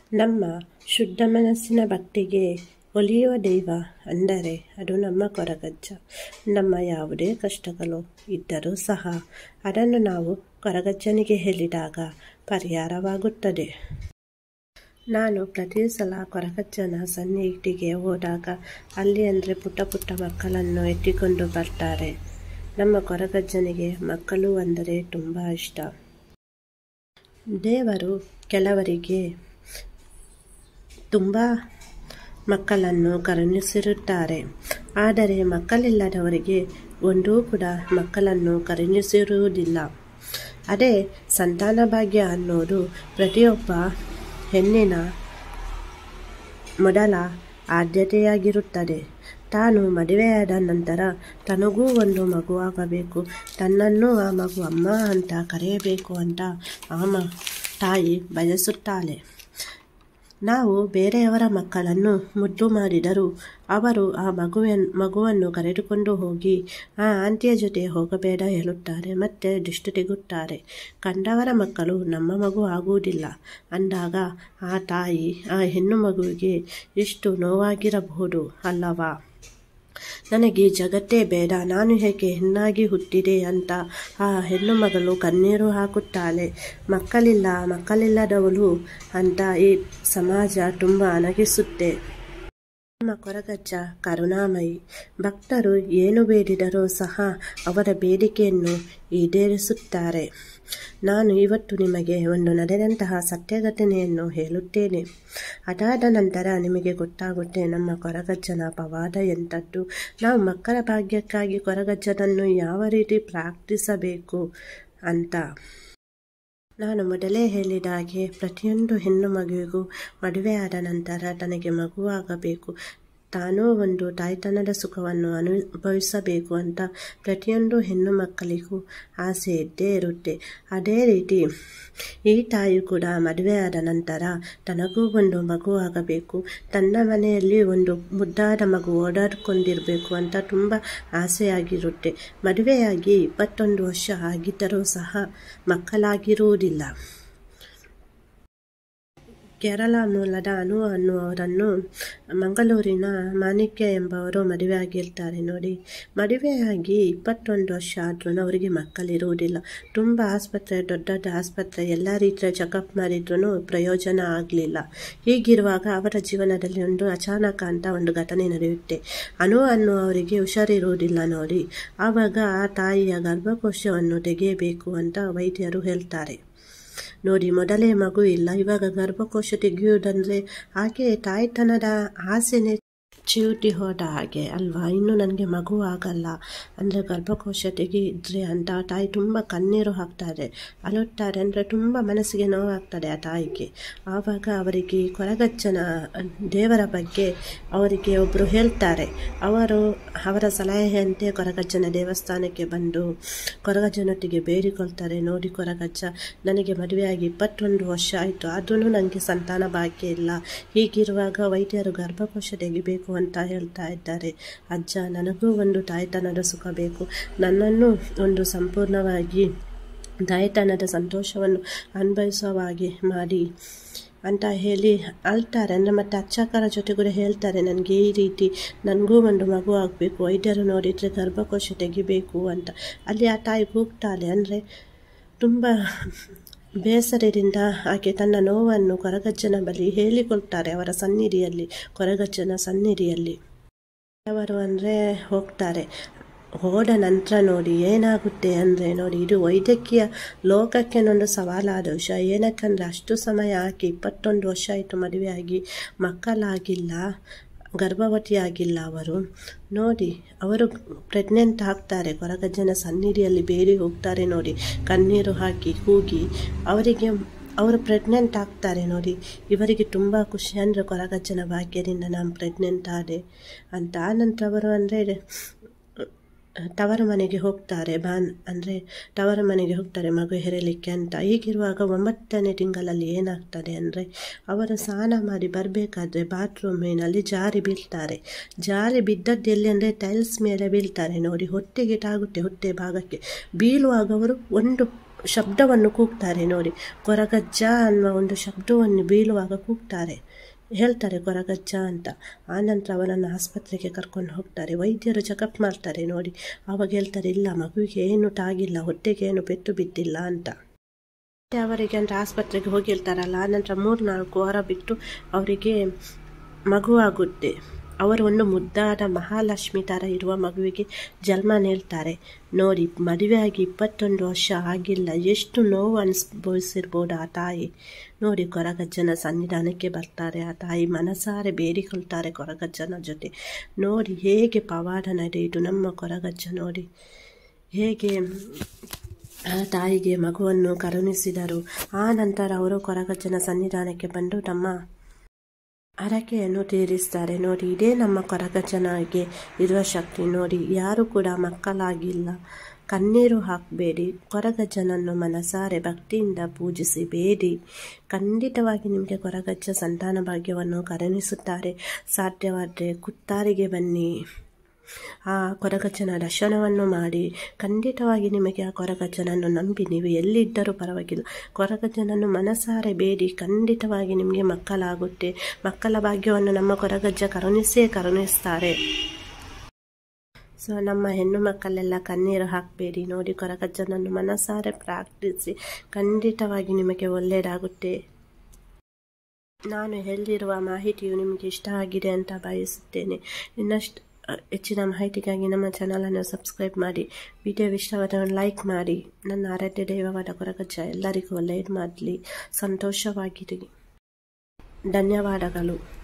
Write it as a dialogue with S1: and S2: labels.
S1: ನಮ್ಮ ಶುದ್ಧ ಮನಸ್ಸಿನ ಭಕ್ತಿಗೆ ಒಲಿಯುವ ದೈವ ಅಂದರೆ ಅದು ನಮ್ಮ ಕೊರಗಜ್ಜ ನಮ್ಮ ಯಾವುದೇ ಕಷ್ಟಗಳು ಇದ್ದರೂ ಸಹ ಅದನ್ನು ನಾವು ಕೊರಗಜ್ಜನಿಗೆ ಹೇಳಿದಾಗ ಪರಿಹಾರವಾಗುತ್ತದೆ ನಾನು ಪ್ರತಿ ಸಲ ಕೊರಗಜ್ಜನ ಸನ್ನಿಧಿಗೆ ಹೋದಾಗ ಅಲ್ಲಿ ಅಂದರೆ ಪುಟ್ಟ ಪುಟ್ಟ ಮಕ್ಕಳನ್ನು ಎತ್ತಿಕೊಂಡು ಬರ್ತಾರೆ ನಮ್ಮ ಕೊರಗಜ್ಜನಿಗೆ ಮಕ್ಕಳು ಅಂದರೆ ತುಂಬ ಇಷ್ಟ ದೇವರು ಕೆಲವರಿಗೆ ತುಂಬ ಮಕ್ಕಳನ್ನು ಕರುಣಿಸಿರುತ್ತಾರೆ ಆದರೆ ಮಕ್ಕಳಿಲ್ಲದವರಿಗೆ ಒಂದೂ ಕೂಡ ಮಕ್ಕಳನ್ನು ಕರುಣಿಸಿರುವುದಿಲ್ಲ ಅದೇ ಸಂತಾನ ಭಾಗ್ಯ ಅನ್ನೋದು ಪ್ರತಿಯೊಬ್ಬ ಹೆಣ್ಣಿನ ಮೊದಲ ಆದ್ಯತೆಯಾಗಿರುತ್ತದೆ ತಾನು ಮದುವೆಯಾದ ನಂತರ ತನಗೂ ಒಂದು ಮಗುವಾಗಬೇಕು ತನ್ನನ್ನು ಆ ಮಗು ಅಮ್ಮ ಅಂತ ಕರೆಯಬೇಕು ಅಂತ ಆ ಮ ತಾಯಿ ಬಯಸುತ್ತಾಳೆ ನಾವು ಬೇರೆಯವರ ಮಕ್ಕಳನ್ನು ಮುದ್ದು ಮಾಡಿದರೂ ಅವರು ಆ ಮಗುವನ್ ಮಗುವನ್ನು ಕರೆದುಕೊಂಡು ಹೋಗಿ ಆ ಆಂಟಿಯ ಜೊತೆ ಹೋಗಬೇಡ ಹೇಳುತ್ತಾರೆ ಮತ್ತೆ ದಿಷ್ಟು ತೆಗುತ್ತಾರೆ ಕಂಡವರ ಮಕ್ಕಳು ನಮ್ಮ ಮಗು ಆಗುವುದಿಲ್ಲ ಅಂದಾಗ ಆ ತಾಯಿ ಆ ಹೆಣ್ಣು ಮಗುವಿಗೆ ಎಷ್ಟು ನೋವಾಗಿರಬಹುದು ಅಲ್ಲವಾ ನನಗೆ ಜಗತ್ತೇ ಬೇಡ ನಾನು ಹೇಗೆ ಹೆಣ್ಣಾಗಿ ಹುಟ್ಟಿದೆ ಅಂತ ಆ ಹೆಣ್ಣು ಮಗಳು ಕಣ್ಣೀರು ಹಾಕುತ್ತಾಳೆ ಮಕ್ಕಳಿಲ್ಲ ಮಕ್ಕಳಿಲ್ಲದವಳು ಅಂತ ಈ ಸಮಾಜ ತುಂಬ ಅನಗಿಸುತ್ತೆ ನಮ್ಮ ಕೊರಗಜ್ಜ ಕರುಣಾಮಯಿ ಭಕ್ತರು ಏನು ಬೇಡಿದರೂ ಸಹ ಅವರ ಬೇಡಿಕೆಯನ್ನು ಈಡೇರಿಸುತ್ತಾರೆ ನಾನು ಇವತ್ತು ನಿಮಗೆ ಒಂದು ನಡೆದಂತಹ ಸತ್ಯಘಟನೆಯನ್ನು ಹೇಳುತ್ತೇನೆ ಅದಾದ ನಂತರ ನಿಮಗೆ ಗೊತ್ತಾಗುತ್ತೆ ನಮ್ಮ ಕೊರಗಜ್ಜನ ಪವಾಡ ಎಂಥದ್ದು ನಾವು ಮಕ್ಕಳ ಭಾಗ್ಯಕ್ಕಾಗಿ ಕೊರಗಜ್ಜನನ್ನು ಯಾವ ರೀತಿ ಪ್ರಾರ್ಥಿಸಬೇಕು ಅಂತ ನಾನು ಮೊದಲೇ ಹೇಳಿದ ಹಾಗೆ ಪ್ರತಿಯೊಂದು ಹೆಣ್ಣು ಮಗುವಿಗೂ ಮದುವೆಯಾದ ನಂತರ ತನಗೆ ಮಗುವಾಗಬೇಕು ತಾನೂ ಒಂದು ತಾಯ್ತನದ ಸುಖವನ್ನು ಅನುಭವಿಸಬೇಕು ಅಂತ ಪ್ರತಿಯೊಂದು ಹೆಣ್ಣು ಮಕ್ಕಳಿಗೂ ಆಸೆ ಇದ್ದೇ ಇರುತ್ತೆ ಅದೇ ರೀತಿ ಈ ತಾಯಿ ಕೂಡ ಮದುವೆಯಾದ ನಂತರ ತನಗೂ ಒಂದು ಮಗು ಆಗಬೇಕು ತನ್ನ ಮನೆಯಲ್ಲಿ ಒಂದು ಮುದ್ದಾದ ಮಗು ಓಡಾಡಿಕೊಂಡಿರಬೇಕು ಅಂತ ತುಂಬ ಆಸೆಯಾಗಿರುತ್ತೆ ಮದುವೆಯಾಗಿ ಇಪ್ಪತ್ತೊಂದು ವರ್ಷ ಆಗಿದ್ದರೂ ಸಹ ಮಕ್ಕಳಾಗಿರುವುದಿಲ್ಲ ಕೇರಳ ಮೂಲದ ಅನು ಅನ್ನುವರನ್ನು ಮಂಗಳೂರಿನ ಮಾಣಿಕ್ಯ ಎಂಬವರು ಮದುವೆಯಾಗಿರ್ತಾರೆ ನೋಡಿ ಮದುವೆಯಾಗಿ ಇಪ್ಪತ್ತೊಂದು ವರ್ಷ ಆದ್ರೂ ಅವರಿಗೆ ಮಕ್ಕಳಿರುವುದಿಲ್ಲ ತುಂಬ ಆಸ್ಪತ್ರೆ ದೊಡ್ಡ ದೊಡ್ಡ ಆಸ್ಪತ್ರೆ ಎಲ್ಲ ರೀತಿಯ ಚೆಕಪ್ ಮಾಡಿದ್ರೂ ಪ್ರಯೋಜನ ಆಗಲಿಲ್ಲ ಹೀಗಿರುವಾಗ ಅವರ ಜೀವನದಲ್ಲಿ ಒಂದು ಅಚಾನಕ ಅಂತ ಒಂದು ಘಟನೆ ನಡೆಯುತ್ತೆ ಅನು ಅನ್ನುವವರಿಗೆ ಹುಷಾರಿರುವುದಿಲ್ಲ ನೋಡಿ ಆವಾಗ ಆ ತಾಯಿಯ ಗರ್ಭಕೋಶವನ್ನು ತೆಗೆಯಬೇಕು ಅಂತ ವೈದ್ಯರು ಹೇಳ್ತಾರೆ ನೋಡಿ ಮೊದಲೇ ಮಗು ಇಲ್ಲ ಇವಾಗ ಗರ್ಭಕೋಶ ತೆಗೆಯುವುದಂದ್ರೆ ಹಾಗೆ ತಾಯ್ತನದ ಆಸೆನೆ ಚಿವುಟಿ ಹೋದ ಹಾಗೆ ಅಲ್ವಾ ಇನ್ನು ನನಗೆ ಮಗು ಆಗಲ್ಲ ಅಂದರೆ ಗರ್ಭಕೋಶ ತೆಗೆಯಿದ್ರೆ ಅಂತ ಆ ತಾಯಿ ತುಂಬ ಕಣ್ಣೀರು ಹಾಕ್ತಾರೆ ಅಳುತ್ತಾರೆ ಅಂದರೆ ತುಂಬ ಮನಸ್ಸಿಗೆ ನೋವಾಗ್ತದೆ ಆ ತಾಯಿಗೆ ಆವಾಗ ಅವರಿಗೆ ಕೊರಗಜ್ಜನ ದೇವರ ಬಗ್ಗೆ ಅವರಿಗೆ ಒಬ್ಬರು ಹೇಳ್ತಾರೆ ಅವರು ಅವರ ಸಲಹೆಯಂತೆ ಕೊರಗಜ್ಜನ ದೇವಸ್ಥಾನಕ್ಕೆ ಬಂದು ಕೊರಗಜ್ಜನೊಟ್ಟಿಗೆ ಬೇಡಿಕೊಳ್ತಾರೆ ನೋಡಿ ಕೊರಗಜ್ಜ ನನಗೆ ಮದುವೆಯಾಗಿ ಇಪ್ಪತ್ತೊಂದು ವರ್ಷ ಆಯಿತು ಆದ್ರೂ ನನಗೆ ಸಂತಾನ ಭಾಗ್ಯ ಇಲ್ಲ ಹೀಗಿರುವಾಗ ವೈದ್ಯರು ಗರ್ಭಕೋಶ ತೆಗಿಬೇಕು ಅಂತ ಹೇಳ್ತಾ ಇದ್ದಾರೆ ಅಜ್ಜ ನನಗೂ ಒಂದು ತಾಯ್ತನದ ಸುಖ ಬೇಕು ನನ್ನನ್ನು ಒಂದು ಸಂಪೂರ್ಣವಾಗಿ ತಾಯ್ತನದ ಸಂತೋಷವನ್ನು ಅನುಭವಿಸುವ ಹಾಗೆ ಮಾಡಿ ಅಂತ ಹೇಳಿ ಅಳ್ತಾರೆ ಅಂದರೆ ಮತ್ತೆ ಅರ್ಚಕರ ಜೊತೆ ಕೂಡ ಹೇಳ್ತಾರೆ ನನಗೆ ಈ ರೀತಿ ನನಗೂ ಒಂದು ಮಗು ಆಗಬೇಕು ವೈದ್ಯರು ನೋಡಿದರೆ ಗರ್ಭಕೋಶ ತೆಗಿಬೇಕು ಅಂತ ಅಲ್ಲಿ ಆ ತಾಯಿ ಕೂಗ್ತಾಳೆ ಅಂದರೆ ತುಂಬ ಬೇಸರದಿಂದ ಆಕೆ ತನ್ನ ನೋವನ್ನು ಕೊರಗಜ್ಜನ ಬಳಿ ಹೇಳಿಕೊಳ್ತಾರೆ ಅವರ ಸನ್ನಿಧಿಯಲ್ಲಿ ಕೊರಗಜ್ಜನ ಸನ್ನಿಧಿಯಲ್ಲಿ ಅವರು ಅಂದರೆ ಹೋಗ್ತಾರೆ ಹೋದ ನಂತರ ನೋಡಿ ಏನಾಗುತ್ತೆ ಅಂದರೆ ನೋಡಿ ಇದು ವೈದ್ಯಕೀಯ ಲೋಕಕ್ಕೆ ಒಂದು ಸವಾಲಾದ ವಿಷಯ ಏನಕ್ಕಂದರೆ ಅಷ್ಟು ಸಮಯ ಹಾಕಿ ಇಪ್ಪತ್ತೊಂದು ವರ್ಷ ಆಯಿತು ಮದುವೆಯಾಗಿ ಮಕ್ಕಳಾಗಿಲ್ಲ ಗರ್ಭವತಿಯಾಗಿಲ್ಲ ಅವರು ನೋಡಿ ಅವರು ಪ್ರೆಗ್ನೆಂಟ್ ಆಗ್ತಾರೆ ಕೊರಗಜ್ಜನ ಸನ್ನಿಧಿಯಲ್ಲಿ ಬೇಡಿ ಹೋಗ್ತಾರೆ ನೋಡಿ ಕಣ್ಣೀರು ಹಾಕಿ ಕೂಗಿ ಅವರಿಗೆ ಅವರು ಪ್ರೆಗ್ನೆಂಟ್ ಆಗ್ತಾರೆ ನೋಡಿ ಇವರಿಗೆ ತುಂಬ ಖುಷಿ ಅಂದರೆ ಕೊರಗಜ್ಜನ ಭಾಗ್ಯದಿಂದ ನಾನು ಪ್ರೆಗ್ನೆಂಟ್ ಆದೆ ಅಂತ ಆನಂತರ ಅವರು ಅಂದರೆ ತವರ ಮನೆಗೆ ಹೋಗ್ತಾರೆ ಬಾನ್ ಅಂದರೆ ತವರ ಮನೆಗೆ ಹೋಗ್ತಾರೆ ಮಗು ಹೆರಲಿಕ್ಕೆ ಅಂತ ಹೀಗಿರುವಾಗ ಒಂಬತ್ತನೇ ತಿಂಗಳಲ್ಲಿ ಏನಾಗ್ತದೆ ಅಂದರೆ ಅವರು ಸ್ನಾನ ಮಾಡಿ ಬರಬೇಕಾದ್ರೆ ಬಾತ್ರೂಮಿನಲ್ಲಿ ಜಾರಿ ಬೀಳ್ತಾರೆ ಜಾರಿ ಬಿದ್ದದ್ದು ಎಲ್ಲಿ ಅಂದರೆ ಟೈಲ್ಸ್ ಮೇಲೆ ಬೀಳ್ತಾರೆ ನೋಡಿ ಹೊಟ್ಟೆಗೆ ತಾಗುತ್ತೆ ಹೊಟ್ಟೆ ಭಾಗಕ್ಕೆ ಬೀಳುವಾಗ ಅವರು ಒಂದು ಶಬ್ದವನ್ನು ಕೂಗ್ತಾರೆ ನೋಡಿ ಕೊರಗಜ್ಜ ಅನ್ನುವ ಒಂದು ಶಬ್ದವನ್ನು ಬೀಳುವಾಗ ಕೂಗ್ತಾರೆ ಹೇಳ್ತಾರೆ ಕೊರಗಜ್ಜ ಅಂತ ಆನಂತರ ಅವನನ್ನು ಆಸ್ಪತ್ರೆಗೆ ಕರ್ಕೊಂಡು ಹೋಗ್ತಾರೆ ವೈದ್ಯರು ಚೆಕಪ್ ಮಾಡ್ತಾರೆ ನೋಡಿ ಆವಾಗ ಹೇಳ್ತಾರೆ ಇಲ್ಲ ಮಗುವಿಗೆ ಏನು ತಾಗಿಲ್ಲ ಹೊಟ್ಟೆಗೆ ಏನು ಪೆಟ್ಟು ಬಿದ್ದಿಲ್ಲ ಅಂತ ಮತ್ತೆ ಅವರಿಗೆ ಅಂತ ಆಸ್ಪತ್ರೆಗೆ ಹೋಗಿರ್ತಾರಲ್ಲ ಆನಂತರ ಮೂರು ನಾಲ್ಕು ವಾರ ಬಿಟ್ಟು ಅವರಿಗೆ ಮಗುವಾಗುತ್ತೆ ಅವರು ಒಂದು ಮುದ್ದಾದ ಮಹಾಲಕ್ಷ್ಮಿ ಥರ ಇರುವ ಮಗುವಿಗೆ ಜನ್ಮ ನೀಡ್ತಾರೆ ನೋಡಿ ಮದುವೆಯಾಗಿ ಇಪ್ಪತ್ತೊಂದು ವರ್ಷ ಆಗಿಲ್ಲ ಎಷ್ಟು ನೋವು ಅನುಭವಿಸಿರ್ಬೋದು ಆ ತಾಯಿ ನೋಡಿ ಕೊರಗಜ್ಜನ ಸನ್ನಿಧಾನಕ್ಕೆ ಬರ್ತಾರೆ ಆ ತಾಯಿ ಮನಸಾರೆ ಬೇಡಿಕೊಳ್ತಾರೆ ಕೊರಗಜ್ಜನ ಜೊತೆ ನೋಡಿ ಹೇಗೆ ಪವಾಡ ನಡೆಯಿತು ನಮ್ಮ ಕೊರಗಜ್ಜ ನೋಡಿ ಹೇಗೆ ಆ ತಾಯಿಗೆ ಮಗುವನ್ನು ಕರುಣಿಸಿದರು ಆ ನಂತರ ಅವರು ಕೊರಗಜ್ಜನ ಸನ್ನಿಧಾನಕ್ಕೆ ಬಂದು ತಮ್ಮ ಹರಕೆಯನ್ನು ತೀರಿಸ್ತಾರೆ ನೋಡಿ ಇದೇ ನಮ್ಮ ಕೊರಗಜ್ಜನಿಗೆ ಇರುವ ಶಕ್ತಿ ನೋಡಿ ಯಾರು ಕೂಡ ಮಕ್ಕಳಾಗಿಲ್ಲ ಕಣ್ಣೀರು ಹಾಕಬೇಡಿ ಕೊರಗಜ್ಜನನ್ನು ಮನಸಾರೆ ಭಕ್ತಿಯಿಂದ ಪೂಜಿಸಿ ಬೇಡಿ ಖಂಡಿತವಾಗಿ ನಿಮಗೆ ಕೊರಗಜ್ಜ ಸಂತಾನ ಭಾಗ್ಯವನ್ನು ಕರುಣಿಸುತ್ತಾರೆ ಸಾಧ್ಯವಾದರೆ ಕುತ್ತಾರಿಗೆ ಬನ್ನಿ ಆ ಕೊರಗಜ್ಜನ ದರ್ಶನವನ್ನು ಮಾಡಿ ಖಂಡಿತವಾಗಿ ನಿಮಗೆ ಆ ಕೊರಗಜ್ಜನನ್ನು ನಂಬಿ ನೀವು ಎಲ್ಲಿದ್ದರೂ ಪರವಾಗಿಲ್ಲ ಕೊರಗಜ್ಜನನ್ನು ಮನಸಾರೆ ಬೇಡಿ ಖಂಡಿತವಾಗಿ ನಿಮಗೆ ಮಕ್ಕಳಾಗುತ್ತೆ ಮಕ್ಕಳ ಭಾಗ್ಯವನ್ನು ನಮ್ಮ ಕೊರಗಜ್ಜ ಕರುಣಿಸೇ ಕರುಣಿಸ್ತಾರೆ ಸೊ ನಮ್ಮ ಹೆಣ್ಣು ಮಕ್ಕಳೆಲ್ಲ ಕಣ್ಣೀರು ಹಾಕಬೇಡಿ ನೋಡಿ ಕೊರಗಜ್ಜನನ್ನು ಮನಸಾರೆ ಪ್ರಾರ್ಥಿಸಿ ಖಂಡಿತವಾಗಿ ನಿಮಗೆ ಒಳ್ಳೆಯದಾಗುತ್ತೆ ನಾನು ಹೇಳಿರುವ ಮಾಹಿತಿಯು ನಿಮಗೆ ಇಷ್ಟ ಆಗಿದೆ ಅಂತ ಭಾವಿಸುತ್ತೇನೆ ಇನ್ನಷ್ಟು ಹೆಚ್ಚಿನ ಮಾಹಿತಿಗಾಗಿ ನಮ್ಮ ಚಾನಲನ್ನು ಸಬ್ಸ್ಕ್ರೈಬ್ ಮಾಡಿ ವಿಡಿಯೋ ಇಷ್ಟವಾದ ಲೈಕ್ ಮಾಡಿ ನನ್ನ ಆರಾಧ್ಯ ದೈವವಾದ ಕೊರಗಜ್ಜ ಎಲ್ಲರಿಗೂ ಒಳ್ಳೆಯದು ಮಾಡಲಿ ಸಂತೋಷವಾಗಿರಿ ಧನ್ಯವಾದಗಳು